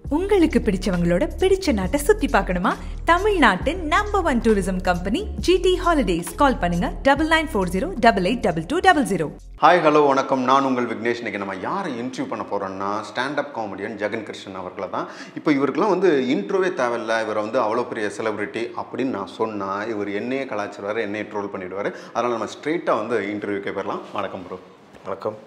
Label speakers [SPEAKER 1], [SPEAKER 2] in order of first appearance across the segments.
[SPEAKER 1] உங்களுக்கு பிடிச்சவங்களோட பிடிச்ச நாட்டை சுத்தி பார்க்கணுமா தமிழ்நாட்டின் number one tourism company GT Holidays call பண்ணுங்க double nine four zero double eight double two double zero
[SPEAKER 2] hi hello வணக்கம் நான் உங்கள் விக்னேஷ் இன்னைக்கு நம்ம யாரை இன்டர்வியூ பண்ண போகிறோம்னா ஸ்டாண்டப் காமெடியன் ஜெகன் கிருஷ்ணன் அவர்களை தான் இப்போ இவருக்கெல்லாம் வந்து இன்ட்ரோவே தேவையில்ல இவரை வந்து அவ்வளோ பெரிய செலிபிரிட்டி அப்படின்னு நான் சொன்னால் இவர் என்னையே கலாச்சிருவார் என்னையே ட்ரோல் பண்ணிவிடுவார் அதனால் நம்ம ஸ்ட்ரெயிட்டாக வந்து இன்டர்வியூக்கே போயிடலாம் வணக்கம் ப்ரோ
[SPEAKER 3] வணக்கம்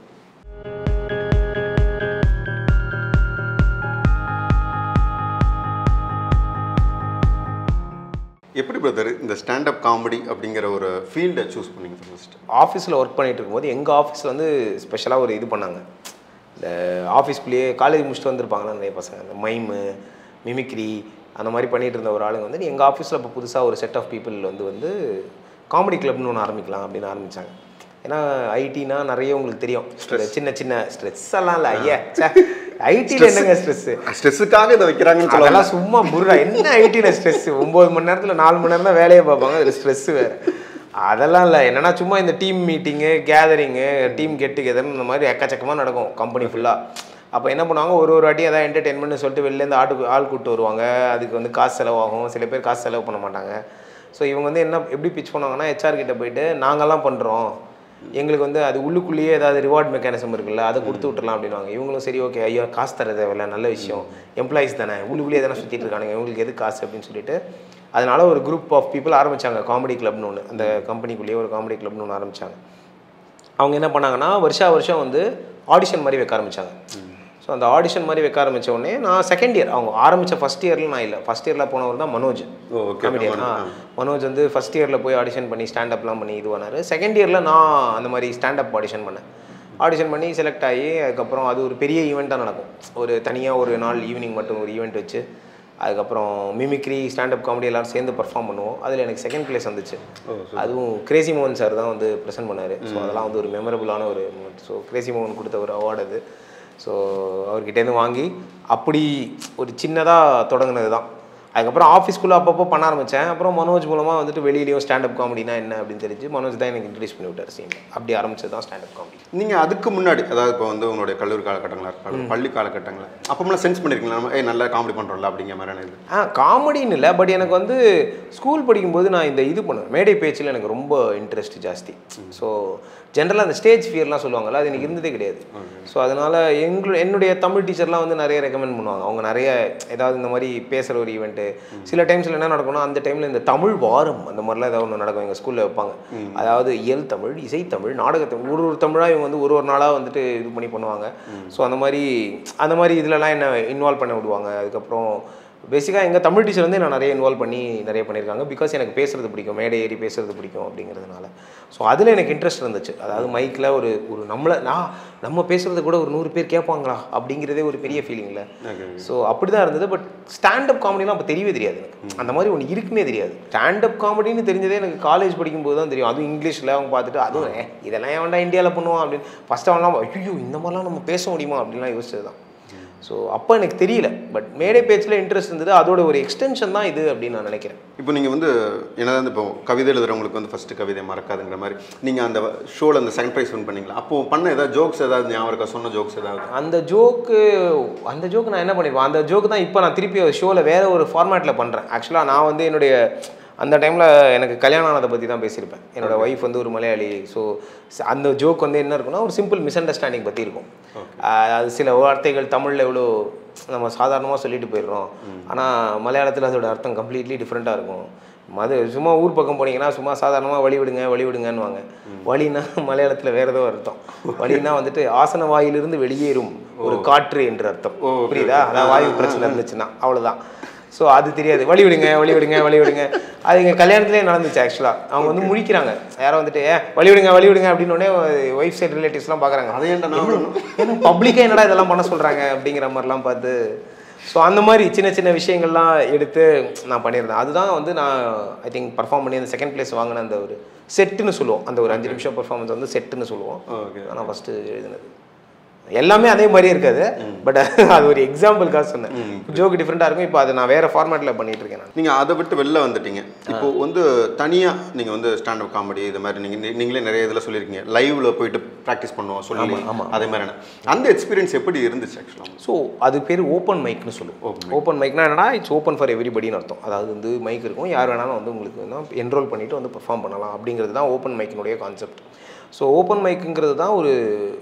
[SPEAKER 2] எப்படி பிரதர் இந்த ஸ்டாண்டப் காமெடி அப்படிங்கிற ஒரு ஃபீல்டை சூஸ் பண்ணீங்க ஃபர்ஸ்ட்
[SPEAKER 3] ஆஃபீஸில் ஒர்க் பண்ணிட்டு இருக்கும்போது எங்கள் ஆஃபீஸில் வந்து ஸ்பெஷலாக ஒரு இது பண்ணாங்க இந்த ஆஃபீஸ்க்குள்ளேயே காலேஜ் முடிச்சுட்டு வந்திருப்பாங்களா நிறைய பசங்க இந்த மைமு மிமிக்ரி அந்த மாதிரி பண்ணிட்டு இருந்த ஒரு ஆளுங்க வந்து எங்கள் ஆஃபீஸில் இப்போ புதுசாக ஒரு செட் ஆஃப் பீப்புள் வந்து வந்து காமெடி கிளப்னு ஒன்று ஆரம்பிக்கலாம் அப்படின்னு ஆரம்பித்தாங்க ஏன்னா ஐடினா நிறைய உங்களுக்கு தெரியும் இந்த சின்ன சின்ன ஸ்ட்ரெஸ் எல்லாம் இல்லை ஐயா ஐடியில் என்னங்க ஸ்ட்ரெஸ்ஸு
[SPEAKER 2] ஸ்ட்ரெஸ்ஸுக்காக இதை வைக்கிறாங்கன்னு சொல்லலாம்
[SPEAKER 3] அதெல்லாம் சும்மா புர்ரா என்ன ஐடியில் ஸ்ட்ரெஸ் ஒம்பது மணி நேரத்தில் நாலு மணி நேரம் தான் வேலையை பார்ப்பாங்க அதில் ஸ்ட்ரெஸ் வேறு அதெல்லாம் இல்லை என்னன்னா சும்மா இந்த டீம் மீட்டிங்கு கேதரிங்கு டீம் கெட் டுகெதர்னு இந்த மாதிரி எக்கச்சக்கமாக நடக்கும் கம்பெனி ஃபுல்லாக அப்போ என்ன பண்ணுவாங்க ஒரு ஒரு வாட்டி அதான் என்டர்டெயின்மெண்ட்னு சொல்லிட்டு வெளிலேருந்து ஆட்டு ஆள் கூப்பிட்டு வருவாங்க அதுக்கு வந்து காசு செலவாகும் சில பேர் காசு செலவு பண்ண மாட்டாங்க ஸோ இவங்க வந்து என்ன எப்படி பிச் பண்ணுவாங்கன்னா ஹெச்ஆர் கிட்ட போயிட்டு நாங்கள்லாம் பண்ணுறோம் எங்களுக்கு வந்து அது உள்ளுக்குள்ளேயே ஏதாவது ரிவார்ட் மெக்கானிசம் இருக்குல்ல அதை கொடுத்து விட்டுலாம் அப்படின்வாங்க இவங்களும் சரி ஓகே ஐயோ காசு தர தேவையில்ல நல்ல விஷயம் எம்ப்ளாயிஸ் தானே உள்ளுக்குள்ளேயே தானே சுற்றிட்டு இருக்கானுங்க இவங்களுக்கு எது காசு அப்படின்னு சொல்லிட்டு அதனால ஒரு குரூப் ஆஃப் பீப்புள் ஆரம்பிச்சாங்க காமெடி கிளப்னு ஒன்று அந்த கம்பெனிக்குள்ளேயே ஒரு காமெடி கிளப்னு ஒன்று ஆரம்பிச்சாங்க அவங்க என்ன பண்ணாங்கன்னா வருஷா வருஷம் வந்து ஆடிஷன் மாதிரி வைக்க ஆரம்பிச்சாங்க ஸோ அந்த ஆடிஷன் மாதிரி வைக்க ஆரம்பிச்ச உடனே நான் செகண்ட் இயர் அவங்க ஆரம்பித்த ஃபஸ்ட் இயரில் நான் இல்லை ஃபஸ்ட் இயரில் போனவர் தான் Manoj
[SPEAKER 2] oh, okay.
[SPEAKER 3] Comedian ah Manoj வந்து ஃபஸ்ட் இயரில் போய் ஆடிஷன் பண்ணி ஸ்டாண்டப்லாம் பண்ணி இது பண்ணார் செகண்ட் இயரில் நான் அந்த மாதிரி ஸ்டாண்டப் ஆடிஷன் பண்ணேன் ஆடிஷன் பண்ணி செலக்ட் ஆகி அதுக்கப்புறம் அது ஒரு பெரிய ஈவெண்ட்டாக நடக்கும் ஒரு தனியாக ஒரு நாள் ஈவினிங் மட்டும் ஒரு ஈவெண்ட் வச்சு அதுக்கப்புறம் மிமிக்ரி ஸ்டாண்டப் காமெடி எல்லாரும் சேர்ந்து பர்ஃபார்ம் பண்ணுவோம் அதில் எனக்கு செகண்ட் பிளேஸ் வந்துச்சு அதுவும் கிரேசி மோகன் சார் தான் வந்து ப்ரெசென்ட் பண்ணார் ஸோ அதெல்லாம் வந்து ஒரு மெமரபுளான ஒரு மூமெண்ட் ஸோ கிரேசி மோகன் கொடுத்த ஒரு அவார்டு அது ஸோ அவர்கிட்டேருந்து வாங்கி அப்படி ஒரு சின்னதாக தொடங்கினது தான் அதுக்கப்புறம் ஆஃபீஸ்க்குள்ளே அப்பப்போ பண்ண ஆரம்பித்தேன் அப்புறம் மனோஜ் மூலமாக வந்துட்டு வெளியிலேயும் ஸ்டாண்டப் காமெடினா என்ன அப்படின்னு தெரிஞ்சு மனோஜ் தான் எனக்கு இன்ட்ரடியூஸ் பண்ணி விட்டார் சீனில் அப்படி ஆரம்பிச்சது தான் ஸ்டாண்டப் காமெடி
[SPEAKER 2] நீங்கள் அதுக்கு முன்னாடி அதாவது இப்போ வந்து உங்களுடைய கல்லூரி காலகட்டங்களாக இருக்கலாம் பள்ளி காலகட்டங்களா அப்போமெல்லாம் சென்ஸ் பண்ணியிருக்கீங்களா நம்ம ஏய் நல்லா காமெடி பண்ணுறோம்ல அப்படிங்கிற மாதிரியான இது
[SPEAKER 3] ஆ காமெடின்னு இல்லை பட் எனக்கு வந்து ஸ்கூல் படிக்கும்போது நான் இந்த இது பண்ணுவேன் மேடை பேச்சில் எனக்கு ரொம்ப இன்ட்ரெஸ்ட் ஜாஸ்தி ஸோ ஜென்ரலாக அந்த ஸ்டேஜ் ஃபியர்லாம் சொல்லுவாங்கல்ல அது எனக்கு இருந்ததே கிடையாது ஸோ அதனால் எங்களு என்னுடைய தமிழ் டீச்சர்லாம் வந்து நிறைய ரெக்கமெண்ட் பண்ணுவாங்க அவங்க நிறைய ஏதாவது இந்த மாதிரி பேசுகிற ஒரு ஈவெண்ட்டு சில டைம்ஸில் என்ன நடக்கும்னா அந்த டைமில் இந்த தமிழ் வாரம் அந்த மாதிரிலாம் ஏதாவது ஒன்று நடக்கும் எங்கள் ஸ்கூலில் வைப்பாங்க அதாவது இயல் தமிழ் இசைத்தமிழ் நாடகத்தமிழ் ஒரு ஒரு தமிழாக இவங்க வந்து ஒரு ஒரு நாளாக வந்துட்டு இது பண்ணி பண்ணுவாங்க ஸோ அந்த மாதிரி அந்த மாதிரி இதுலலாம் என்ன இன்வால்வ் பண்ண விடுவாங்க அதுக்கப்புறம் பேசிக்காக எங்கள் தமிழ் டீச்சர் வந்து நான் நிறைய இன்வால்வ் பண்ணி நிறைய பண்ணியிருக்காங்க பிகாஸ் எனக்கு பேசுறது பிடிக்கும் மேடை ஏறி பேசுறது பிடிக்கும் அப்படிங்கிறதுனால ஸோ அதில் எனக்கு இன்ட்ரெஸ்ட் இருந்துச்சு அதாவது மைக்கில் ஒரு ஒரு நம்மளை நான் நம்ம பேசுறது கூட ஒரு நூறு பேர் கேட்பாங்களா அப்படிங்கிறதே ஒரு பெரிய ஃபீலிங்கில் ஸோ அப்படி தான் இருந்தது பட் ஸ்டாண்டப் காமெடிலாம் அப்போ தெரியவே தெரியாது எனக்கு அந்த மாதிரி ஒன்று இருக்குன்னே தெரியாது ஸ்டாண்டப் காமெடின்னு தெரிஞ்சதே எனக்கு காலேஜ் படிக்கும்போது தான் தெரியும் அதுவும் இங்கிலீஷில் அவங்க பார்த்துட்டு அதுவும் "ஏ, இதெல்லாம் ஏன்டா இந்தியாவில் பண்ணுவான் அப்படின்னு ஃபஸ்ட் அவன்லாம் ஐயோ இந்த மாதிரிலாம் நம்ம பேச முடியுமா அப்படின்லாம் யோசிச்சது தான் ஸோ அப்போ எனக்கு தெரியல பட் மேடை பேச்சில் இன்ட்ரெஸ்ட் இருந்தது அதோட ஒரு எக்ஸ்டென்ஷன் தான் இது அப்படின்னு நான் நினைக்கிறேன்
[SPEAKER 2] இப்போ நீங்கள் வந்து என்னதான் இப்போ கவிதை எழுதுறவங்களுக்கு வந்து ஃபஸ்ட்டு கவிதை மறக்காதுங்கிற மாதிரி நீங்கள் அந்த ஷோவில் அந்த செகண்ட் ப்ரைஸ் வின் பண்ணீங்களா அப்போது பண்ண ஏதாவது ஜோக்ஸ் ஏதாவது ஞாபகம் இருக்கா சொன்ன ஜோக்ஸ் ஏதாவது
[SPEAKER 3] அந்த ஜோக்கு அந்த ஜோக்கு நான் என்ன பண்ணிருப்பேன் அந்த ஜோக்கு தான் இப்போ நான் திருப்பி ஷோவில் வேற ஒரு ஃபார்மேட்டில் பண்ணுறேன் ஆக்சுவலாக நான் வந்து என்னுடைய அந்த டைமில் எனக்கு கல்யாணம் ஆனதை பற்றி தான் பேசியிருப்பேன் என்னோட ஒய்ஃப் வந்து ஒரு மலையாளி ஸோ அந்த ஜோக் வந்து என்ன இருக்குன்னா ஒரு சிம்பிள் மிஸ் அண்டர்ஸ்டாண்டிங் பற்றி இருக்கும் ஆஹ் அது சில வார்த்தைகள் தமிழில் எவ்வளோ நம்ம சாதாரணமாக சொல்லிட்டு போயிடுறோம் ஆனால் மலையாளத்தில் அதோட அர்த்தம் கம்ப்ளீட்லி டிஃப்ரெண்ட்டாக இருக்கும் மது சும்மா ஊர் பக்கம் போனீங்கன்னா சும்மா சாதாரணமாக வழி விடுங்க வழி விடுங்கன்னுவாங்க வழினா மலையாளத்தில் வேற ஏதோ அர்த்தம் வழினா வந்துட்டு ஆசன வாயிலிருந்து வெளியேறும் ஒரு காற்று என்று அர்த்தம் புரியுதா அதான் வாயு பிரச்சனை இருந்துச்சுன்னா அவ்வளோதான் ஸோ அது தெரியாது வழி விடுங்க வழி விடுங்க வழி விடுங்க அது எங்கள் கல்யாணத்துலேயே நடந்துச்சு ஆக்சுவலாக அவங்க வந்து முழிக்கிறாங்க யாரோ வந்துட்டு ஏ வழி விடுங்க வழி விடுங்க அப்படின்னு உடனே ஒய்ஃப் சைடு ரிலேட்டிவ்ஸ்லாம் பார்க்குறாங்க
[SPEAKER 2] அதை ஏன்டா நான் விடணும்?
[SPEAKER 3] ஏன்னா பப்ளிக்காக என்னடா இதெல்லாம் பண்ண சொல்கிறாங்க அப்படிங்கிற மாதிரிலாம் பார்த்து ஸோ அந்த மாதிரி சின்ன சின்ன விஷயங்கள்லாம் எடுத்து நான் பண்ணியிருந்தேன் அதுதான் வந்து நான் ஐ திங்க் பர்ஃபார்ம் பண்ணி அந்த செகண்ட் பிளேஸ் வாங்கின அந்த ஒரு செட்டுன்னு சொல்லுவோம் அந்த ஒரு அஞ்சு நிமிஷம் பர்ஃபார்மன்ஸ் வந்து செட்டுன்னு சொல்லுவோம்
[SPEAKER 2] ஓகே
[SPEAKER 3] ஆனால் ஃபஸ்ட்டு எழுதினது எல்லாமே அதே மாதிரியே இருக்காது பட் அது ஒரு எக்ஸாம்பிளுக்காக சொன்னேன் ஜோக்கு டிஃப்ரெண்ட்டாக இருக்கும் இப்போ அதை நான் வேறு ஃபார்மேட்டில் பண்ணிட்டு இருக்கேன் நான்
[SPEAKER 2] நீங்கள் அதை விட்டு வெளில வந்துட்டீங்க இப்போ வந்து தனியாக நீங்கள் வந்து ஸ்டாண்டப் காமெடி இது மாதிரி நீங்கள் நீங்களே நிறைய இதில் சொல்லியிருக்கீங்க லைவ்ல போயிட்டு ப்ராக்டிஸ் பண்ணுவோம் சொல்லி அதே மாதிரி அந்த எக்ஸ்பீரியன்ஸ் எப்படி இருந்துச்சு ஆக்சுவலாக
[SPEAKER 3] ஸோ அது பேர் ஓப்பன் மைக்னு சொல்லுவோம் ஓப்பன் மைக்னா என்னன்னா இட்ஸ் ஓப்பன் ஃபார் எவ்ரிபடின்னு அர்த்தம் அதாவது வந்து மைக் இருக்கும் யார் வேணாலும் வந்து உங்களுக்கு வந்து என்ரோல் பண்ணிட்டு வந்து பெர்ஃபார்ம் பண்ணலாம் அப்படிங்கிறது தான் ஓப்பன் மைக்கினுடைய கான்செப்ட் ஸோ ஓப்பன் மைக்குங்கிறது தான் ஒரு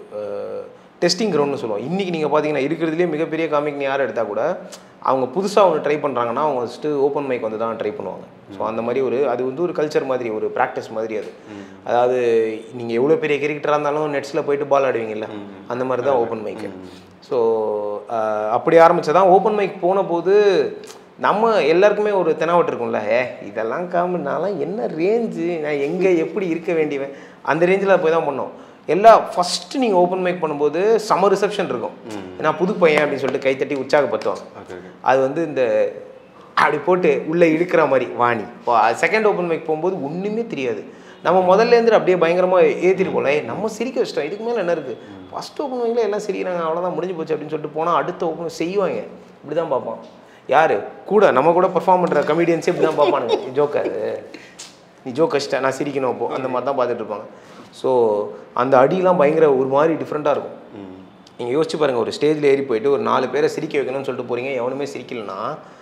[SPEAKER 3] டெஸ்டிங் கிரவுண்ட்னு சொல்லுவோம் இன்றைக்கி நீங்கள் பார்த்தீங்கன்னா இருக்கிறதுலே மிகப்பெரிய காமிக்னு யார் எடுத்தால் கூட அவங்க புதுசாக ஒன்று ட்ரை பண்ணுறாங்கன்னா அவங்க ஃபஸ்ட்டு ஓப்பன் மைக் வந்து தான் ட்ரை பண்ணுவாங்க ஸோ அந்த மாதிரி ஒரு அது வந்து ஒரு கல்ச்சர் மாதிரி ஒரு ப்ராக்டிஸ் மாதிரி அது அதாவது நீங்கள் எவ்வளோ பெரிய கிரிக்கெட்டராக இருந்தாலும் நெட்ஸில் போயிட்டு பால் ஆடுவீங்கல்ல அந்த மாதிரி தான் ஓப்பன் மைக்கு ஸோ அப்படி ஆரம்பிச்சதான் ஓப்பன் மைக் போன போது நம்ம எல்லாருக்குமே ஒரு தெனாவட்டு இருக்கும்ல ஏ இதெல்லாம் காமி நான்லாம் என்ன ரேஞ்சு நான் எங்கே எப்படி இருக்க வேண்டியவன் அந்த ரேஞ்சில் போய் தான் பண்ணோம் எல்லா ஃபஸ்ட்டு நீங்கள் ஓப்பன் மைக் பண்ணும்போது சம ரிசப்ஷன் இருக்கும் ஏன்னா புது பையன் அப்படின்னு சொல்லிட்டு கைத்தட்டி உற்சாகப்படுத்துவாங்க அது வந்து இந்த அப்படி போட்டு உள்ளே இழுக்கிற மாதிரி வாணி இப்போ செகண்ட் ஓப்பன் மைக் போகும்போது ஒன்றுமே தெரியாது நம்ம முதல்ல இருந்து அப்படியே பயங்கரமாக ஏற்றிட்டு போல "ஏய், நம்ம சிரிக்க வச்சிட்டோம் இதுக்கு மேலே என்ன இருக்குது ஃபஸ்ட் ஓப்பன் மைக்கில் எல்லாம் சிரிக்கிறாங்க அவ்வளோதான் முடிஞ்சு போச்சு அப்படின்னு சொல்லிட்டு போனால் அடுத்த ஓப்பன் செய்வாங்க இப்படி தான் பார்ப்பான் யார் கூட நம்ம கூட பெர்ஃபார்ம் பண்ணுற கமெடியன்ஸே இப்படி தான் பார்ப்பானுங்க ஜோக்கர் நீ ஜோக் கஷ்டம் நான் சிரிக்கணும் அப்போ அந்த மாதிரி தான் பார்த்துட்டு இருப்பாங்க ஸோ அந்த அடிலாம் பயங்கர ஒரு மாதிரி டிஃப்ரெண்ட்டாக இருக்கும் நீங்கள் யோசிச்சு பாருங்கள் ஒரு ஸ்டேஜில் ஏறி போயிட்டு ஒரு நாலு பேரை சிரிக்க வைக்கணும்னு சொல்லிட்டு போகிறீங்க எவனுமே சிரிக்கலனா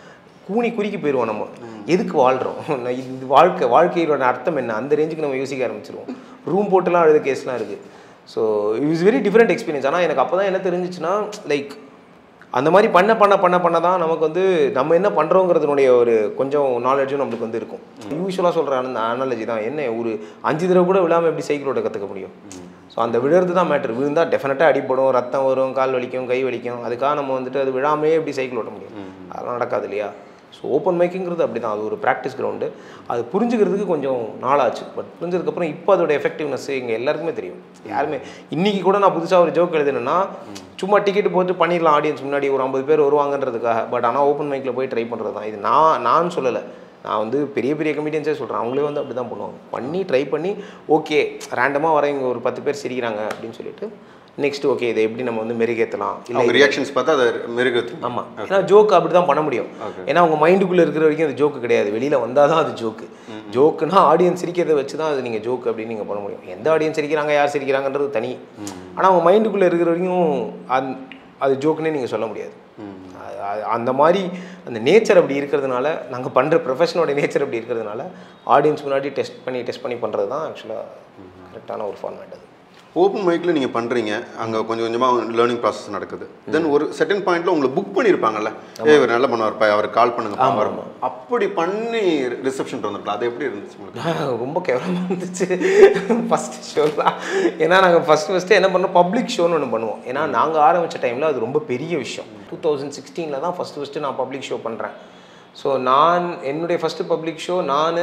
[SPEAKER 3] கூனி குறுக்கி போயிடுவோம் நம்ம எதுக்கு வாழ்கிறோம் நான் இது வாழ்க்கை வாழ்க்கையோட அர்த்தம் என்ன அந்த ரேஞ்சுக்கு நம்ம யோசிக்க ஆரம்பிச்சிருவோம் ரூம் போட்டுலாம் அழுத கேஸ்லாம் இருக்குது so it's very different experience ஆனால் எனக்கு அப்போ தான் என்ன தெரிஞ்சிச்சுன்னா லைக் அந்த மாதிரி பண்ண பண்ண பண்ண பண்ண தான் நமக்கு வந்து நம்ம என்ன பண்ணுறோங்கிறதுனுடைய ஒரு கொஞ்சம் நாலேஜும் நம்மளுக்கு வந்து இருக்கும் யூஸ்வலாக சொல்கிற அந்த அனாலஜி தான் என்ன ஒரு அஞ்சு தடவை கூட விழாமல் எப்படி சைக்கிள் ஓட்ட கற்றுக்க முடியும் ஸோ அந்த விழுறது தான் மேட்ரு விழுந்தால் டெஃபினட்டாக அடிப்படும் ரத்தம் வரும் கால் வலிக்கும் கை வலிக்கும் அதுக்காக நம்ம வந்துட்டு அது விழாமே எப்படி சைக்கிள் ஓட்ட முடியும் அதெல்லாம் நடக்காது இல்லையா ஸோ ஓப்பன் மைக்கிங்கிறது அப்படி தான் அது ஒரு ப்ராக்டிஸ் கிரவுண்டு அது புரிஞ்சுக்கிறதுக்கு கொஞ்சம் நாளாச்சு பட் புரிஞ்சதுக்கப்புறம் இப்போ அதோட எஃபெக்டிவ்னஸ் இங்கே எல்லாருக்குமே தெரியும் யாருமே இன்றைக்கி கூட நான் புதுசாக ஒரு ஜோக் எழுதுனேன்னா சும்மா டிக்கெட் போட்டு பண்ணிடலாம் ஆடியன்ஸ் முன்னாடி ஒரு ஐம்பது பேர் வருவாங்கன்றதுக்காக பட் ஆனால் ஓப்பன் மைக்கில் போய் ட்ரை பண்ணுறது தான் இது நான் நான் சொல்லலை நான் வந்து பெரிய பெரிய கமிடியன்ஸே சொல்கிறேன் அவங்களே வந்து அப்படி தான் பண்ணுவாங்க பண்ணி ட்ரை பண்ணி ஓகே ரேண்டமாக வர இங்கே ஒரு பத்து பேர் சிரிக்கிறாங்க அப்படின்னு சொல்லிட்டு நெக்ஸ்ட் ஓகே இதை எப்படி நம்ம வந்து மெருகேற்றலாம் இல்லை
[SPEAKER 2] அவங்க ரியாக்ஷன்ஸ் பார்த்தா அதை மிருகத்து
[SPEAKER 3] ஆமாம் ஏன்னா ஜோக் அப்படி தான் பண்ண முடியும் ஏன்னா அவங்க மைண்டுக்குள்ளே இருக்கிற வரைக்கும் அது ஜோக்கு கிடையாது வெளியில் வந்தால் தான் அது ஜோக்கு ஜோக்குனா ஆடியன்ஸ் சிரிக்கிறத வச்சு தான் அது நீங்கள் ஜோக் அப்படின்னு நீங்கள் பண்ண முடியும் எந்த ஆடியன்ஸ் சிரிக்கிறாங்க யார் சிரிக்கிறாங்கன்றது தனி ஆனால் அவங்க மைண்டுக்குள்ளே இருக்கிற வரைக்கும் அந் அது ஜோக்குன்னே நீங்கள் சொல்ல முடியாது அது- அது- அந்த மாதிரி அந்த நேச்சர் அப்படி இருக்கிறதுனால நாங்கள் பண்ணுற ப்ரொஃபஷனோட நேச்சர் அப்படி இருக்கிறதுனால ஆடியன்ஸ் முன்னாடி டெஸ்ட் பண்ணி டெஸ்ட் பண்ணி பண்ணுறது தான் ஆக்சுவலாக கரெக்டான ஒரு ஃபார்மேட் அது
[SPEAKER 2] ஓப்பன் மைக்கில் நீங்கள் பண்ணுறீங்க அங்கே கொஞ்சம் கொஞ்சமாக லேர்னிங் ப்ராசஸ் நடக்குது தென் ஒரு செகண்ட் பாயிண்ட்ல உங்களை புக் பண்ணியிருப்பாங்கல்ல ஏ இவர் நல்லா பண்ணுவார்ப்பா அவர் கால் பண்ணுங்க வரும் அப்படி பண்ணி ரிசப்ஷன் வந்துருக்கலாம் அது எப்படி இருந்துச்சு உங்களுக்கு
[SPEAKER 3] ரொம்ப கேவலமாக இருந்துச்சு ஃபஸ்ட் ஷோ தான் ஏன்னா நாங்கள் ஃபஸ்ட் ஃபஸ்ட்டு என்ன பண்ணோம் பப்ளிக் ஷோன்னு ஒன்று பண்ணுவோம் ஏன்னா நாங்கள் ஆரம்பித்த டைமில் அது ரொம்ப பெரிய விஷயம் டூ தௌசண்ட் சிக்ஸ்டீனில் தான் ஃபஸ்ட்டு ஃபஸ்ட்டு நான் பப்ளிக் ஷோ பண்ணுறேன் ஸோ நான் என்னுடைய ஃபஸ்ட்டு பப்ளிக் ஷோ நான்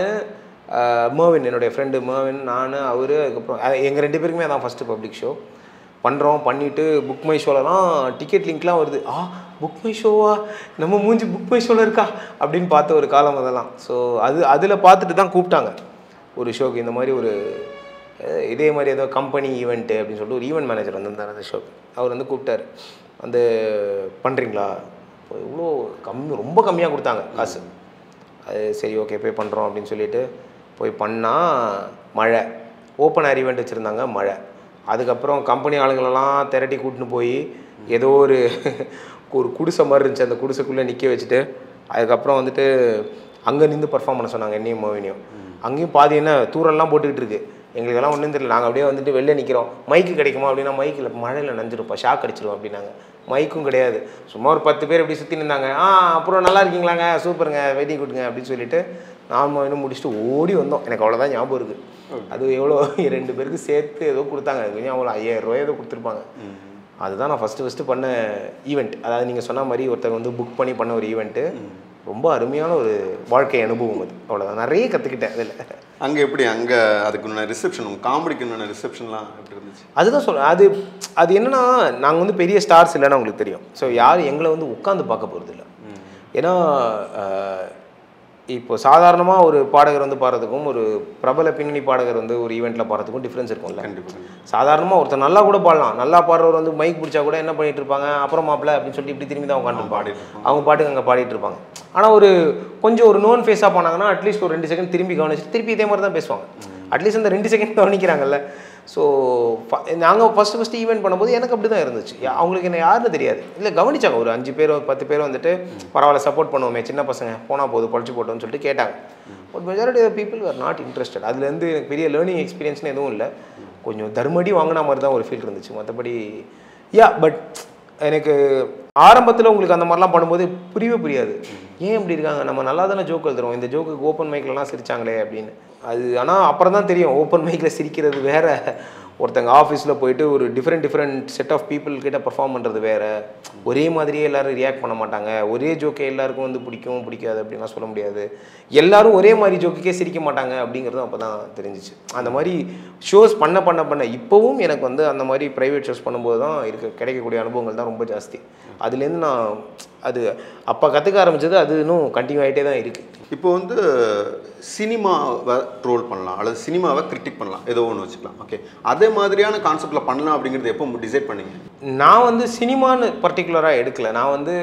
[SPEAKER 3] மர்வின் என்னுடைய ஃப்ரெண்டு மர்வின் நான் அவர் அதுக்கப்புறம் எங்கள் ரெண்டு பேருக்குமே அதான் ஃபஸ்ட்டு பப்ளிக் ஷோ பண்ணுறோம் பண்ணிவிட்டு புக் மை ஷோலலாம் டிக்கெட் லிங்க்லாம் வருது ஆ புக் மை ஷோவா நம்ம மூஞ்சி புக் மை ஷோவில் இருக்கா அப்படின்னு பார்த்த ஒரு காலம் அதெல்லாம் ஸோ அது அதில் பார்த்துட்டு தான் கூப்பிட்டாங்க ஒரு ஷோக்கு இந்த மாதிரி ஒரு அஹ், இதே மாதிரி ஏதோ கம்பெனி ஈவெண்ட்டு அப்படின்னு சொல்லிட்டு ஒரு ஈவெண்ட் மேனேஜர் வந்திருந்தார் அந்த ஷோக்கு அவர் வந்து கூப்பிட்டாரு வந்து பண்ணுறீங்களா இப்போ இவ்வளோ கம்மி ரொம்ப கம்மியாக கொடுத்தாங்க காசு அது சரி ஓகே போய் பண்ணுறோம் அப்படின்னு சொல்லிட்டு போய் பண்ணால் மழை ஓப்பன் ஏர் ஈவெண்ட் வச்சுருந்தாங்க மழை அதுக்கப்புறம் கம்பெனி ஆளுங்களெல்லாம் திரட்டி கூட்டின்னு போய் ஏதோ ஒரு ஒரு குடிசை மாதிரி இருந்துச்சு அந்த குடிசைக்குள்ளே நிற்க வச்சுட்டு அதுக்கப்புறம் வந்துட்டு அங்கே நின்று பர்ஃபார்ம் பண்ண சொன்னாங்க என்னையும் மோவினியும் அங்கேயும் பாதி என்ன தூரெல்லாம் போட்டுக்கிட்டு இருக்கு எங்களுக்கெல்லாம் ஒன்றும் தெரியல நாங்கள் அப்படியே வந்துட்டு வெளில நிற்கிறோம் மைக்கு கிடைக்குமா அப்படின்னா மைக்கில் மழையில் நனைஞ்சிருப்பா ஷாக் அடிச்சிருவோம் அப்படின்னாங்க மைக்கும் கிடையாது சும்மா ஒரு பத்து பேர் இப்படி சுற்றி நின்றாங்க ஆ அப்புறம் நல்லா இருக்கீங்களாங்க சூப்பருங்க வெயிட்டிங் கொடுங்க அப்படின்னு சொல்லிட்டு நாம இன்னும் முடிச்சுட்டு ஓடி வந்தோம் எனக்கு அவ்வளோதான் ஞாபகம் இருக்குது அது எவ்வளோ ரெண்டு பேருக்கு சேர்த்து ஏதோ கொடுத்தாங்க அது அவ்வளோ ஐயாயிரம் ரூபாய் ஏதோ கொடுத்துருப்பாங்க அதுதான் நான் ஃபஸ்ட்டு ஃபஸ்ட்டு பண்ண ஈவெண்ட் அதாவது நீங்கள் சொன்ன மாதிரி ஒருத்தர் வந்து புக் பண்ணி பண்ண ஒரு ஈவெண்ட்டு ரொம்ப அருமையான ஒரு வாழ்க்கை அனுபவம் அது அவ்வளோதான் நிறைய கற்றுக்கிட்டேன் அதில்
[SPEAKER 2] அங்கே எப்படி அங்கே அதுக்கு ரிசப்ஷன் உங்கள் காமெடிக்கு ரிசப்ஷன்லாம் எப்படி இருந்துச்சு
[SPEAKER 3] அதுதான் சொல்கிறேன் அது அது என்னன்னா நாங்கள் வந்து பெரிய ஸ்டார்ஸ் இல்லைன்னு உங்களுக்கு தெரியும் ஸோ யாரும் எங்களை வந்து உட்காந்து பார்க்க போகிறது இல்லை ஏன்னா அஹ், இப்போ சாதாரணமாக ஒரு பாடகர் வந்து பாடுறதுக்கும் ஒரு பிரபல பின்னணி பாடகர் வந்து ஒரு ஈவெண்ட்டில் பாடுறதுக்கும் டிஃப்ரென்ஸ் இருக்கும்ல
[SPEAKER 2] கண்டிப்பாக
[SPEAKER 3] சாதாரணமாக ஒருத்தர் நல்லா கூட பாடலாம் நல்லா பாடுறவர் வந்து மைக் பிடிச்சா கூட என்ன பண்ணிட்டு இருப்பாங்க அப்புறம் மாப்பிள்ள அப்படின்னு சொல்லிட்டு இப்படி திரும்பி தான் உட்காந்துருப்பாங்க
[SPEAKER 2] பாடிட்டு இருப்பாங்க.
[SPEAKER 3] அவங்க பாட்டுக்கு அங்கே பாடிட்டு இருப்பாங்க ஆனால் ஒரு கொஞ்சம் ஒரு நோன் ஃபேஸாக போனாங்கன்னா அட்லீஸ்ட் ஒரு ரெண்டு செகண்ட் திரும்பி கவனிச்சு திருப்பி இதே மாதிரி தான் பேசுவாங்க அட்லீஸ்ட் அந்த ரெண்டு செகண்ட் கவனிக்கிறாங்கல்ல ஸோ நாங்கள் ஃபஸ்ட்டு ஃபஸ்ட்டு ஈவெண்ட் பண்ணும்போது எனக்கு அப்படி தான் இருந்துச்சு யா- அவங்களுக்கு என்ன யாருன்னு தெரியாது இல்லை கவனிச்சாங்க ஒரு அஞ்சு பேர் ஒரு பத்து பேர் வந்துட்டு பரவாயில்ல சப்போர்ட் பண்ணுவோமே சின்ன பசங்க போனால் போதும் படிச்சு போட்டோம்னு சொல்லிட்டு கேட்டாங்க but majority of people are not interested அதுலேருந்து எனக்கு பெரிய லேர்னிங் எக்ஸ்பீரியன்ஸ்னு எதுவும் இல்லை கொஞ்சம் தர்மடி வாங்கின மாதிரி தான் ஒரு ஃபீல் இருந்துச்சு மற்றபடி யா பட் எனக்கு ஆரம்பத்தில் உங்களுக்கு அந்த மாதிரிலாம் பண்ணும்போது புரியவே புரியாது ஏன் இப்படி இருக்காங்க நம்ம நல்லா தானே ஜோக் எழுதுறோம் இந்த ஜோக்குக்கு ஓப்பன் மைக்லலாம் சிரிச்சாங்களே அப்படின்னு அது ஆனால் அப்புறம் தான் தெரியும் ஓப்பன் மைக்கில் சிரிக்கிறது வேற ஒருத்தங்க ஆஃபீஸில் போயிட்டு ஒரு different different set of people கிட்ட பர்ஃபார்ம் பண்ணுறது வேற ஒரே மாதிரியே எல்லாரும் ரியாக்ட் பண்ண மாட்டாங்க ஒரே ஜோக்கே எல்லாருக்கும் வந்து பிடிக்கும் பிடிக்காது அப்படின்லாம் சொல்ல முடியாது எல்லாரும் ஒரே மாதிரி ஜோக்குக்கே சிரிக்க மாட்டாங்க அப்படிங்கிறதும் அப்போ தான் தெரிஞ்சிச்சு அந்த மாதிரி ஷோஸ் பண்ண பண்ண பண்ண இப்போவும் எனக்கு வந்து அந்த மாதிரி ப்ரைவேட் ஷோஸ் பண்ணும்போது தான் இருக்க கிடைக்கக்கூடிய அனுபவங்கள் தான் ரொம்ப ஜாஸ்தி அதுலேருந்து நான் அது அப்போ கற்றுக்க ஆரம்பிச்சது அது இன்னும் கண்டினியூ ஆகிட்டே தான் இருக்குது
[SPEAKER 2] இப்போ வந்து சினிமாவை ட்ரோல் பண்ணலாம் அல்லது சினிமாவை கிரிட்டிக் பண்ணலாம் ஏதோ ஒன்று வச்சுக்கலாம் ஓகே அதே மாதிரியான கான்செப்டில் பண்ணலாம் அப்படிங்கிறது எப்போ டிசைட் பண்ணீங்க
[SPEAKER 3] நான் வந்து சினிமான்னு பர்டிகுலராக எடுக்கல நான் வந்து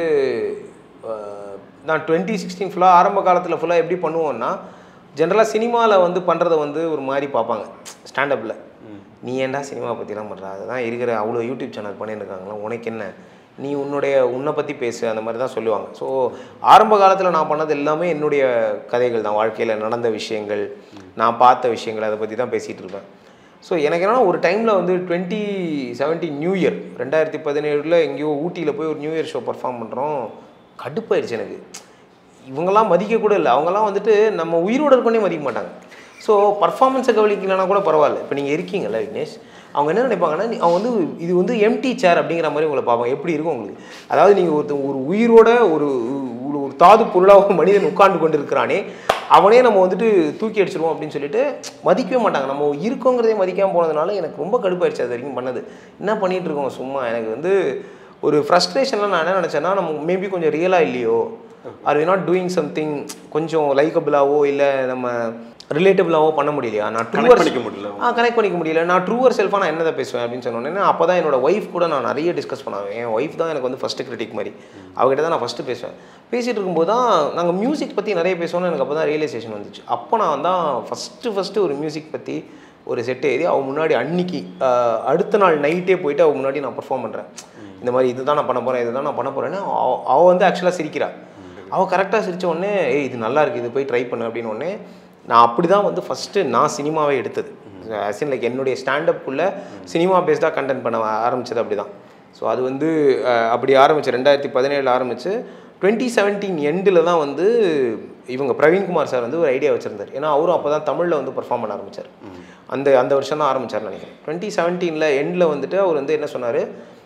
[SPEAKER 3] அஹ், நான் டுவெண்ட்டி சிக்ஸ்டீன் ஃபுல்லாக ஆரம்ப காலத்தில் ஃபுல்லாக எப்படி பண்ணுவோன்னா ஜென்ரலாக சினிமாவில் வந்து பண்ணுறத வந்து ஒரு மாதிரி பார்ப்பாங்க ஸ்டாண்டப்பில் நீ ஏன்டா சினிமா பற்றிலாம் பண்ணுற அதுதான் இருக்கிற அவ்வளோ யூடியூப் சேனல் பண்ணிட்டு இருக்காங்களா உனக்கு என்ன நீ உன்னுடைய உன்னை பற்றி பேசு அந்த மாதிரி தான் சொல்லுவாங்க ஸோ ஆரம்ப காலத்தில் நான் பண்ணது எல்லாமே என்னுடைய கதைகள் தான் வாழ்க்கையில் நடந்த விஷயங்கள் நான் பார்த்த விஷயங்கள் அதை பற்றி தான் பேசிகிட்டு இருப்பேன் ஸோ எனக்கு என்னன்னா ஒரு டைமில் வந்து டுவெண்ட்டி செவன்டீன் நியூ இயர் ரெண்டாயிரத்தி பதினேழில் எங்கேயோ ஊட்டியில் போய் ஒரு நியூ இயர் ஷோ பர்ஃபார்ம் பண்ணுறோம் கடுப்பாயிருச்சு எனக்கு இவங்கெல்லாம் மதிக்க கூட இல்லை அவங்கெல்லாம் வந்துட்டு நம்ம உயிரோட இருக்கோன்னே மதிக்க மாட்டாங்க ஸோ பர்ஃபார்மன்ஸை கவனிக்கலனா கூட பரவாயில்ல இப்போ நீங்கள் இருக்கீங்கல்ல விக்னேஷ் அவங்க என்ன நினைப்பாங்கன்னா நீ- அவங்க வந்து இது வந்து எம்டி சேர் அப்படிங்கிற மாதிரி உங்களை பார்ப்பாங்க எப்படி இருக்கும் உங்களுக்கு அதாவது நீங்கள் ஒருத்தன் ஒரு உயிரோட ஒரு ஒரு ஒரு தாது பொருளாக ஒரு மனிதன் உட்கார்ந்து கொண்டு இருக்கிறானே அவனே நம்ம வந்துட்டு தூக்கி அடிச்சிருவோம் அப்படின்னு சொல்லிட்டு மதிக்கவே மாட்டாங்க நம்ம இருக்கோங்கிறதே மதிக்காமல் போனதுனால எனக்கு ரொம்ப கடுப்பாயிருச்சு அது வரைக்கும் பண்ணது என்ன பண்ணிட்டு இருக்கோம் சும்மா எனக்கு வந்து ஒரு ஃப்ரஸ்ட்ரேஷனில் நான் என்ன நினச்சேன்னா நம்ம மேபி கொஞ்சம் ரியலாக இல்லையோ are we not doing something கொஞ்சம் லைக்கபிளாவோ இல்லை நம்ம ரிலேட்டபிளாவோ பண்ண முடியலையா நான்
[SPEAKER 2] Connect
[SPEAKER 3] ட்ரூவர்
[SPEAKER 2] பண்ணிக்க முடியல.
[SPEAKER 3] ஆ கனெக்ட் பண்ணிக்க முடியல நான் ட்ரூவர் செல்ஃபாக நான் என்னதை பேசுவேன் அப்படின்னு சொன்னோன்னே அப்போ தான் என்னோட ஒய்ஃப் கூட நான் நிறைய டிஸ்கஸ் பண்ணுவேன் என் ஒய்ஃப் தான் எனக்கு வந்து ஃபஸ்ட்டு கிரிட்டிக் மாதிரி அவகிட்ட தான் நான் ஃபஸ்ட்டு பேசுவேன் பேசிகிட்டு இருக்கும்போது தான் நாங்கள் மியூசிக் பற்றி நிறைய பேசுவோம்னு எனக்கு அப்போ தான் ரியலைசேஷன் வந்துச்சு அப்போ நான் தான் ஃபஸ்ட்டு ஃபஸ்ட்டு ஒரு மியூசிக் பற்றி ஒரு செட் ஏறி அவள் முன்னாடி அன்னைக்கு ஆஹ், அடுத்த நாள் நைட்டே போயிட்டு அவள் முன்னாடி நான் பெர்ஃபார்ம் பண்ணுறேன் இந்த மாதிரி இதுதான் நான் பண்ண போகிறேன் இதுதான் நான் பண்ண போகிறேன்னு அவள் வந்து ஆக்சுவலாக சிரிக்கிறா அவள் கரெக்டாக சிரிச்ச உடனே ஏய் இது நல்லா இருக்கு இது போய் ட்ரை பண்ணு அப்படின்னு உடனே நான் அப்படி தான் வந்து ஃபஸ்ட்டு நான் சினிமாவே எடுத்தது ஆசின் லைக் என்னுடைய ஸ்டாண்டப்புக்குள்ளே சினிமா பேஸ்டாக கண்டென்ட் பண்ண ஆரம்பிச்சது அப்படி தான் ஸோ அது வந்து அஹ், அப்படி ஆரம்பிச்சு ரெண்டாயிரத்தி பதினேழில் ஆரம்பிச்சு டுவெண்ட்டி செவன்டீன் எண்டில் தான் வந்து இவங்க பிரவீன்குமார் சார் வந்து ஒரு ஐடியா வச்சுருந்தார் ஏன்னா அவரும் அப்போ தான் தமிழில் வந்து பெர்ஃபார்ம் பண்ண ஆரம்பிச்சார் அந்த அந்த வருஷம் தான் ஆரம்பிச்சார்னு நினைக்கிறேன் டுவெண்ட்டி செவன்டீனில் எண்டில் வந்துட்டு அவர் வந்து என்ன சொன்னார்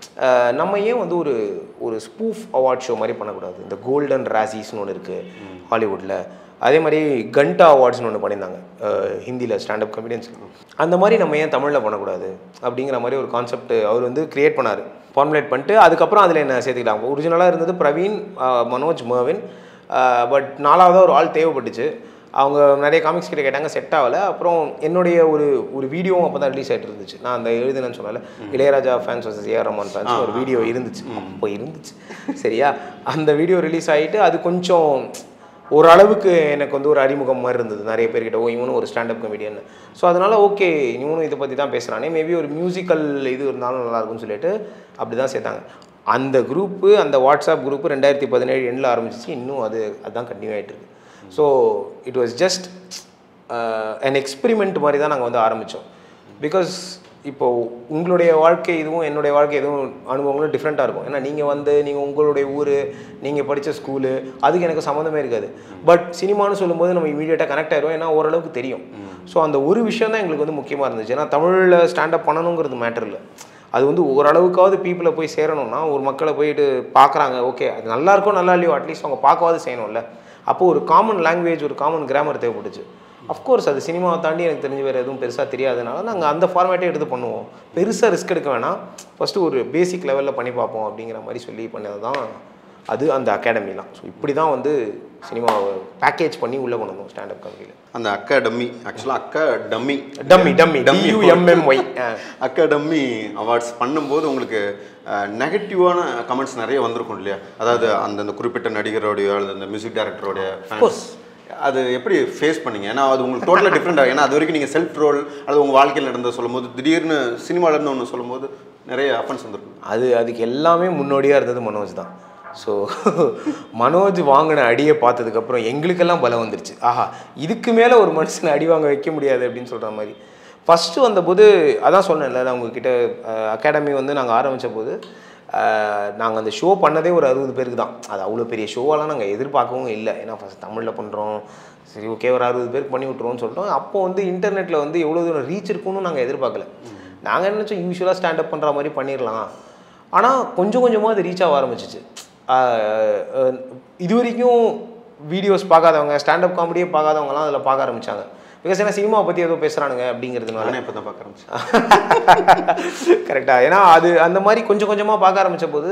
[SPEAKER 3] நம்ம ஏன் வந்து ஒரு ஒரு ஸ்பூஃப் அவார்ட் ஷோ மாதிரி பண்ணக்கூடாது இந்த கோல்டன் ராசிஸ்னு ஒன்று இருக்குது ஹாலிவுட்டில் அதே மாதிரி கண்டா அவார்ட்ஸ்னு ஒன்று பண்ணியிருந்தாங்க ஹிந்தியில் ஸ்டாண்டப் கமெடியன்ஸ் அந்த மாதிரி நம்ம ஏன் தமிழில் பண்ணக்கூடாது அப்படிங்கிற மாதிரி ஒரு கான்செப்ட் அவர் வந்து கிரியேட் பண்ணார் ஃபார்முலேட் பண்ணிட்டு அதுக்கப்புறம் அதில் என்ன சேர்த்துக்கலாம் ஒரிஜினலாக இருந்தது Praveen ah, Manoj Marvin but நாலாவதாக ஒரு ஆள் தேவைப்பட்டுச்சு அவங்க நிறைய காமிக்ஸ் கிட்ட கேட்டாங்க செட் ஆகலை அப்புறம் என்னுடைய ஒரு ஒரு வீடியோவும் அப்போ தான் ரிலீஸ் ஆகிட்டு இருந்துச்சு நான் அந்த எழுதுனேன்னு சொன்னால Ilaiyaraaja fans versus A R Rahman fans ஒரு வீடியோ இருந்துச்சு அப்போ இருந்துச்சு சரியா அந்த வீடியோ ரிலீஸ் ஆகிட்டு அது கொஞ்சம் ஓரளவுக்கு எனக்கு வந்து ஒரு அறிமுகம் மாதிரி இருந்தது நிறைய பேர்கிட்ட ஓ இவனும் ஒரு ஸ்டாண்டப் கமெடியன் ஸோ அதனால் ஓகே இவனும் இதை பற்றி தான் பேசுகிறானே மேபி ஒரு மியூசிக்கல் இது இருந்தாலும் நல்லா இருக்கும்னு சொல்லிட்டு அப்படி தான் சேர்த்தாங்க அந்த குரூப்பு அந்த வாட்ஸ்அப் குரூப்பு ரெண்டாயிரத்தி பதினேழு எண்ணில் ஆரம்பிச்சிச்சு இன்னும் அது அதுதான் கண்டினியூ ஆகிட்டு இருக்கு so it was just an experiment மாதிரி தான் நாங்கள் வந்து ஆரம்பித்தோம் பிகாஸ் இப்போ உங்களுடைய வாழ்க்கை இதுவும் என்னுடைய வாழ்க்கை இதுவும் அனுபவங்களும் டிஃப்ரெண்ட்டாக இருக்கும் ஏன்னா நீங்கள் வந்து நீங்கள் உங்களுடைய ஊர் நீங்கள் படித்த ஸ்கூலு அதுக்கு எனக்கு சம்மந்தமே இருக்காது பட் சினிமான்னு சொல்லும்போது நம்ம இமீடியட்டாக கனெக்ட் ஆயிரும் ஏன்னா ஓரளவுக்கு தெரியும் ஸோ அந்த ஒரு விஷயம் தான் எங்களுக்கு வந்து முக்கியமாக இருந்துச்சு ஏன்னா தமிழில் ஸ்டாண்டப் பண்ணணுங்கிறது மேட்டர் இல்லை அது வந்து ஓரளவுக்காவது பீப்புளை போய் சேரணும்னா ஒரு மக்களை போயிட்டு பார்க்குறாங்க ஓகே அது நல்லா இருக்கோ நல்லா இல்லையோ அட்லீஸ்ட் அவங்க பார்க்கவாது செய்யணும்ல அப்போ ஒரு காமன் லாங்குவேஜ் ஒரு காமன் கிராமர் தேவைப்பட்டுச்சு அஃப்கோர்ஸ் அது சினிமாவை தாண்டி எனக்கு தெரிஞ்சு வேறு எதுவும் பெருசாக தெரியாதனால நாங்கள் அந்த ஃபார்மேட்டே எடுத்து பண்ணுவோம் பெருசாக ரிஸ்க் எடுக்க வேணாம் ஃபஸ்ட்டு ஒரு பேசிக் லெவலில் பண்ணி பார்ப்போம் அப்படிங்கிற மாதிரி சொல்லி பண்ணது தான் அது அந்த அகாடமிலாம் ஸோ இப்படி தான் வந்து சினிமாவை பேக்கேஜ் பண்ணி உள்ளே கொண்டு வந்தோம் ஸ்டாண்டப் காமெடியில்
[SPEAKER 2] அந்த அக்காடமி ஆக்சுவலாக அக்கா டம்மி
[SPEAKER 3] டம்மி டம்மி டம்யூஎம்எம்ஒய்
[SPEAKER 2] அகாடமி அவார்ட்ஸ் பண்ணும்போது உங்களுக்கு நெகட்டிவான கமெண்ட்ஸ் நிறைய வந்திருக்கும் இல்லையா அதாவது அந்தந்த குறிப்பிட்ட நடிகரோடைய அல்லது அந்த மியூசிக் டைரக்டரோடைய
[SPEAKER 3] course.
[SPEAKER 2] அது எப்படி ஃபேஸ் பண்ணீங்க ஏன்னா அது உங்களுக்கு டோட்டலாக டிஃப்ரெண்ட் ஏன்னா அது வரைக்கும் நீங்கள் செல்ஃப் ரோல் அல்லது உங்கள் வாழ்க்கையில் நடந்த சொல்லும்போது திடீர்னு சினிமால இருந்து ஒன்று சொல்லும்போது நிறைய அஃபன்ஸ் வந்திருக்கும்
[SPEAKER 3] அது அதுக்கு எல்லாமே முன்னோடியாக இருந்தது மனோஜ் தான் ஸோ மனோஜ் வாங்கின அடியை பார்த்ததுக்கப்புறம் எங்களுக்கெல்லாம் பலம் வந்துருச்சு ஆஹா இதுக்கு மேலே ஒரு மனுஷனை அடி வாங்க வைக்க முடியாது அப்படின்னு சொல்கிற மாதிரி ஃபஸ்ட்டு வந்தபோது அதான் சொன்னேன்ல நான் உங்ககிட்ட அகாடமி வந்து நாங்கள் ஆரம்பித்த போது நாங்கள் அந்த ஷோ பண்ணதே ஒரு அறுபது பேருக்கு தான் அது அவ்வளோ பெரிய ஷோவெல்லாம் நாங்கள் எதிர்பார்க்கவும் இல்லை ஏன்னா ஃபஸ்ட் தமிழில் பண்ணுறோம் சரி ஓகே ஒரு அறுபது பேருக்கு பண்ணி விட்ருவோம்னு சொல்லிட்டோம் அப்போ வந்து இன்டர்நெட்டில் வந்து எவ்வளோ தூரம் ரீச் இருக்குன்னு நாங்கள் எதிர்பார்க்கல நாங்கள் என்ன நினச்சோம் யூஸ்வலாக ஸ்டாண்டப் பண்ணுற மாதிரி பண்ணிடலாம் ஆனால் கொஞ்சம் கொஞ்சமாக அது ரீச் ஆக ஆரம்பிச்சிச்சு ஆஹ் அஹ் இது வரைக்கும் வீடியோஸ் பார்க்காதவங்க ஸ்டாண்டப் காமெடியே பார்க்காதவங்கலாம் அதில் பார்க்க ஆரம்பிச்சாங்க பிகாஸ் ஏன்னா சினிமாவை பற்றி ஏதோ பேசுகிறானுங்க அப்படிங்கிறதுனால
[SPEAKER 2] நானே இப்போ தான் பார்க்க ஆரம்பிச்சேன்
[SPEAKER 3] கரெக்டாக ஏன்னா அது அந்த மாதிரி கொஞ்சம் கொஞ்சமாக பார்க்க ஆரம்பித்த போது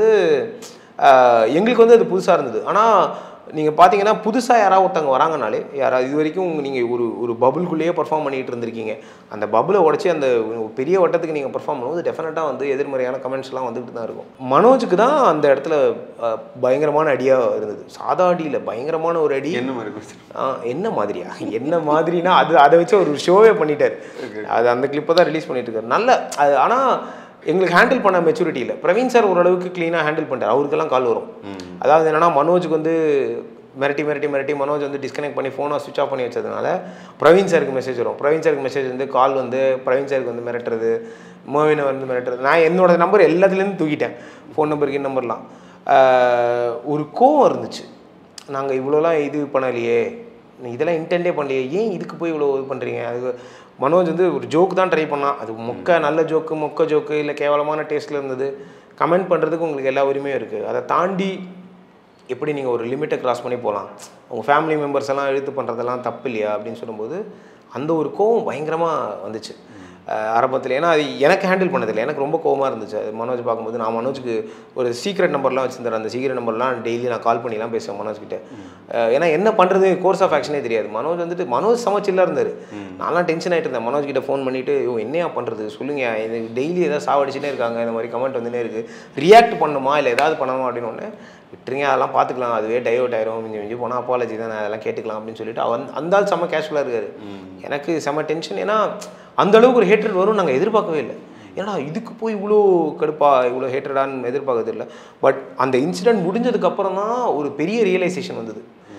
[SPEAKER 3] ஆஹ், எங்களுக்கு வந்து அது புதுசாக இருந்தது ஆனால் நீங்கள் பார்த்தீங்கன்னா புதுசாக யாராவது ஒருத்தவங்க வராங்கனாலே யாராவது இது வரைக்கும் நீங்கள் ஒரு ஒரு பபுள்குள்ளேயே பர்ஃபார்ம் பண்ணிட்டு இருந்திருக்கீங்க அந்த பபுளை உடச்சி அந்த ஒரு பெரிய வட்டத்துக்கு நீங்கள் பர்ஃபார்ம் பண்ணும்போது டெஃபினட்டாக வந்து எதிர்மறையான கமெண்ட்ஸ்லாம் வந்துட்டு தான் இருக்கும் மனோஜுக்கு தான் அந்த இடத்துல ஆஹ், பயங்கரமான அடியாக இருந்தது சாதா அடியில் பயங்கரமான ஒரு அடி
[SPEAKER 2] என்ன மாதிரி question?
[SPEAKER 3] ஆ, என்ன மாதிரியா என்ன மாதிரினா அது அதை வச்சு ஒரு ஷோவே பண்ணிட்டார் அது அந்த கிளிப்பை தான் ரிலீஸ் பண்ணிட்டு இருக்காரு நல்ல அது ஆனால் எங்களுக்கு ஹேண்டில் பண்ண மெச்சூரிட்டி இல்லை பிரவீன் சார் ஓரளவுக்கு க்ளீனாக ஹேண்டில் பண்ணிட்டார் அவருக்கெல்லாம் கால் வரும் அதாவது என்னன்னா மனோஜுக்கு வந்து மிரட்டி மிரட்டி மிரட்டி மனோஜ் வந்து டிஸ்கனெக்ட் பண்ணி ஃபோனை சுவிச் ஆஃப் பண்ணி வச்சதுனால பிரவீன் சாருக்கு மெசேஜ் வரும் பிரவீன் சாருக்கு மெசேஜ் வந்து கால் வந்து பிரவீன் சாருக்கு வந்து மிரட்டுறது மோவினை வந்து மிரட்டுறது நான் என்னோட நம்பர் எல்லாத்துலேருந்து தூக்கிட்டேன் ஃபோன் நம்பருக்கு இந்த நம்பர்லாம் ஆஹ், ஒரு கோவம் இருந்துச்சு நாங்கள் இவ்வளோலாம் இது பண்ணலையே நீ இதெல்லாம் இன்டென்டே பண்ணலையே ஏன் இதுக்கு போய் இவ்வளோ இது பண்ணுறீங்க அது மனோஜ் வந்து ஒரு ஜோக் தான் ட்ரை பண்ணான் அது மொக்க நல்ல ஜோக்கு மொக்க ஜோக்கு இல்லை கேவலமான டேஸ்ட்டில் இருந்தது கமெண்ட் பண்ணுறதுக்கு உங்களுக்கு எல்லா உரிமையும் இருக்குது அதை தாண்டி எப்படி நீங்கள் ஒரு லிமிட்டை கிராஸ் பண்ணி போகலாம் உங்கள் ஃபேமிலி மெம்பர்ஸ் எல்லாம் இழுத்து பண்ணுறதெல்லாம் தப்பு இல்லையா அப்படின்னு சொல்லும்போது அந்த ஒரு கோவம் பயங்கரமாக வந்துச்சு ஆரம்பத்தில் ஏன்னா அது எனக்கு ஹேண்டில் பண்ணதில்லை எனக்கு ரொம்ப கோவமாக இருந்துச்சு அது மனோஜ் பார்க்கும்போது நான் மனோஜுக்கு ஒரு சீக்ரெட் நம்பர்லாம் வச்சிருந்தேன் அந்த சீக்ரெட் நம்பர்லாம் டெய்லி நான் கால் பண்ணிலாம் பேசுவேன் மனோஜ் கிட்ட அஹ் ஏன்னா என்ன பண்ணுறது கோர்ஸ் ஆஃப் ஆக்ஷனே தெரியாது மனோஜ் வந்துட்டு மனோஜ் சமச்சில்லாக இருந்தார் நான்லாம் டென்ஷன் ஆகிட்டு இருந்தேன் மனோஜ் கிட்ட ஃபோன் பண்ணிவிட்டு ஐயோ என்னையா பண்ணுறது சொல்லுங்க இது டெய்லி ஏதாவது சாவடிச்சுட்டே இருக்காங்க இந்த மாதிரி கமெண்ட் வந்துனே இருக்குது ரியாக்ட் பண்ணுமா இல்லை ஏதாவது பண்ணணுமா அப்படின்னு ஒன்று விட்டுருங்க அதெல்லாம் பார்த்துக்கலாம் அதுவே டைவர்ட் ஆயிரும் மிஞ்சி மிஞ்சி போனால் அப்பாலஜி தான் அதெல்லாம் கேட்டுக்கலாம் அப்படின்னு சொல்லிட்டு அவன் அந்த ஆள் செம்ம கேஷுவலாக இருக்காரு எனக்கு செம்ம டென்ஷன் ஏன்னா அந்த அளவுக்கு ஒரு ஹேட்ரட் வரும் நாங்கள் எதிர்பார்க்கவே இல்லை ஏன்னா இதுக்கு போய் இவ்வளோ கடுப்பா இவ்வளோ ஹேட்ரடான்னு எதிர்பார்க்கறது இல்லை பட் அந்த இன்சிடென்ட் முடிஞ்சதுக்கப்புறம் தான் ஒரு பெரிய ரியலைசேஷன் வந்தது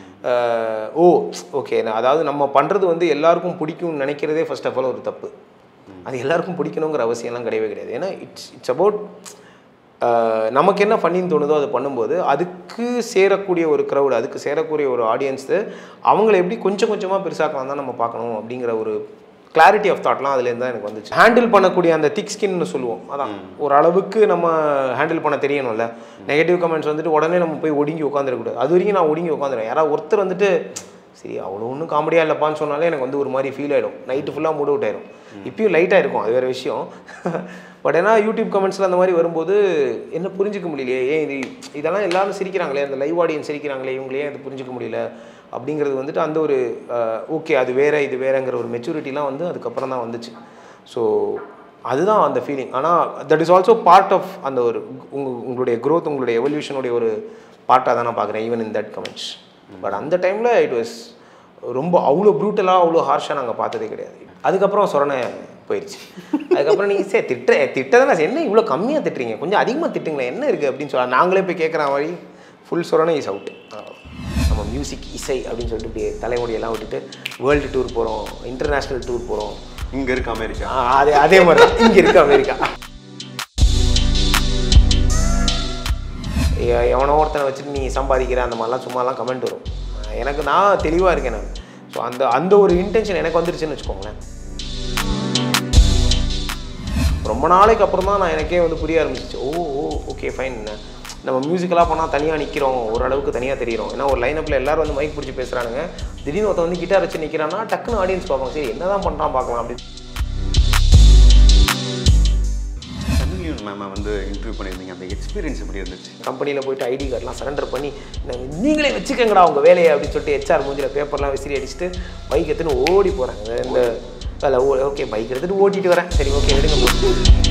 [SPEAKER 3] அஹ் ஓ ஓகே அதாவது நம்ம பண்ணுறது வந்து எல்லாருக்கும் பிடிக்கும்னு நினைக்கிறதே ஃபர்ஸ்ட் ஆஃப் ஆல் ஒரு தப்பு அது எல்லாருக்கும் பிடிக்கணுங்கிற அவசியம்லாம் கிடையவே கிடையாது ஏன்னா இட்ஸ் இட்ஸ் அபவுட் நமக்கு என்ன ஃபன்னின்னு தோணுதோ அதை பண்ணும்போது அதுக்கு சேரக்கூடிய ஒரு க்ரௌடு அதுக்கு சேரக்கூடிய ஒரு ஆடியன்ஸு அவங்கள எப்படி கொஞ்சம் கொஞ்சமாக பெருசாக்கலாம் தான் நம்ம பார்க்கணும் அப்படிங்கிற ஒரு கிளாரிட்டி ஆஃப் தாட்லாம் அதுலேருந்து தான் எனக்கு வந்துச்சு ஹேண்டில் பண்ணக்கூடிய அந்த திக் ஸ்கின்னு சொல்லுவோம் அதான் ஒரு அளவுக்கு நம்ம ஹேண்டில் பண்ண தெரியணும்ல நெகட்டிவ் கமெண்ட்ஸ் வந்துட்டு உடனே நம்ம போய் ஒடுங்கி உட்காந்துருக்கூடாது அது வரைக்கும் நான் ஒடுங்கி உட்காந்துருவேன் யாராவது ஒருத்தர் வந்துட்டு சரி அவ்வளோ ஒன்றும் காமெடியாக இல்லைப்பான்னு சொன்னாலே எனக்கு வந்து ஒரு மாதிரி ஃபீல் ஆகிடும் நைட்டு ஃபுல்லாக மூட் அவுட் ஆயிடும் இப்பயும் லைட்டாக இருக்கும் அது வேறு விஷயம் பட் ஏன்னா யூடியூப் கமெண்ட்ஸில் அந்த மாதிரி வரும்போது என்ன புரிஞ்சிக்க முடியலையே ஏன் இது இதெல்லாம் எல்லாரும் சிரிக்கிறாங்களே அந்த லைவ் ஆடியன்ஸ் சிரிக்கிறாங்களே இவங்களே ஏன் இது புரிஞ்சிக்க முடியல அப்படிங்கிறது வந்துட்டு அந்த ஒரு ஓகே அது வேற இது வேறங்கிற ஒரு மெச்சூரிட்டிலாம் வந்து அதுக்கப்புறம் தான் வந்துச்சு ஸோ அதுதான் அந்த ஃபீலிங் ஆனால் that is also part of அந்த ஒரு உங்க உங்களுடைய growth உங்களுடைய எவல்யூஷனுடைய ஒரு பார்ட்டாக தான் நான் பார்க்குறேன் even in that comments but அந்த டைமில் இட் வாஸ் ரொம்ப அவ்வளோ ப்ரூட்டலாக அவ்வளோ ஹார்ஷாக நாங்கள் பார்த்ததே கிடையாது அதுக்கப்புறம் சொரணை போயிடுச்சு அதுக்கப்புறம் நீங்கள் சரி திட்ட திட்டதானே என்ன இவ்வளோ கம்மியாக திட்டுறீங்க கொஞ்சம் அதிகமாக திட்டுங்களேன் என்ன இருக்குது அப்படின்னு சொல்ல நாங்களே போய் கேட்குற மாதிரி ஃபுல் சொரணை இஸ் அவுட் நம்ம மியூசிக் இசை அப்படின்னு சொல்லிட்டு இப்படி தலைமுடியெல்லாம் விட்டுட்டு வேர்ல்டு டூர் போகிறோம் இன்டர்நேஷ்னல் டூர் போகிறோம்
[SPEAKER 2] இங்க இருக்கு அமெரிக்கா
[SPEAKER 3] அதே அதே மாதிரி தான் இங்கே இருக்கு அமெரிக்கா எ- எவனோ ஒருத்தனை வச்சுட்டு நீ சம்பாதிக்கிற அந்த மாதிரிலாம் சும்மாலாம் கமெண்ட் வரும் எனக்கு நான் தெளிவாக இருக்கேன் நான் ஸோ அந்த அந்த ஒரு இன்டென்ஷன் எனக்கு வந்துருச்சுன்னு வச்சுக்கோங்களேன் ரொம்ப நாளைக்கு அப்புறம் தான் நான் எனக்கே வந்து புரிய ஆரம்பிச்சிச்சு ஓ ஓ ஓகே ஃபைன் நம்ம மியூசிக்கலாக பண்ணால் தனியாக நிற்கிறோம் ஓரளவுக்கு தனியாக தெரியிறோம் ஏன்னா ஒரு லைனப்பில் எல்லாரும் வந்து மைக் பிடிச்சி பேசுகிறானுங்க திடீர்னு ஒருத்தன் வந்து கிட்டார் வச்சு நிற்கிறான்னா டக்குன்னு ஆடியன்ஸ் பார்ப்பாங்க சரி என்ன தான் பண்ணுறான் பார்க்கலாம் அப்படி
[SPEAKER 2] தமிழ்லையும் மேமை வந்து இன்டர்வியூ பண்ணியிருந்தீங்க அந்த எக்ஸ்பீரியன்ஸ் எப்படி இருந்துச்சு
[SPEAKER 3] கம்பெனியில் போயிட்டு ஐடி கார்டெலாம் சரண்டர் பண்ணி நாங்க நீங்களே வச்சுக்கங்கடா உங்கள் வேலையை அப்படின்னு சொல்லிட்டு ஹெச்ஆர் மூஞ்சில் பேப்பர்லாம் விசிறி அடிச்சுட்டு பைக் எடுத்துன்னு ஓடி போகிறாங்க இந்த வேலை ஓகே பைக் எடுத்துகிட்டு ஓட்டிட்டு வரேன் சரி ஓகே எடுங்க bro.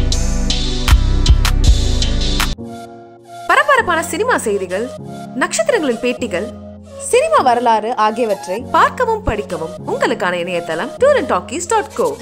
[SPEAKER 4] பரபரப்பான சினிமா செய்திகள் நட்சத்திரங்களின் பேட்டிகள்
[SPEAKER 5] சினிமா வரலாறு ஆகியவற்றை
[SPEAKER 4] பார்க்கவும் படிக்கவும் உங்களுக்கான இணையதளம் tour and talkies dot go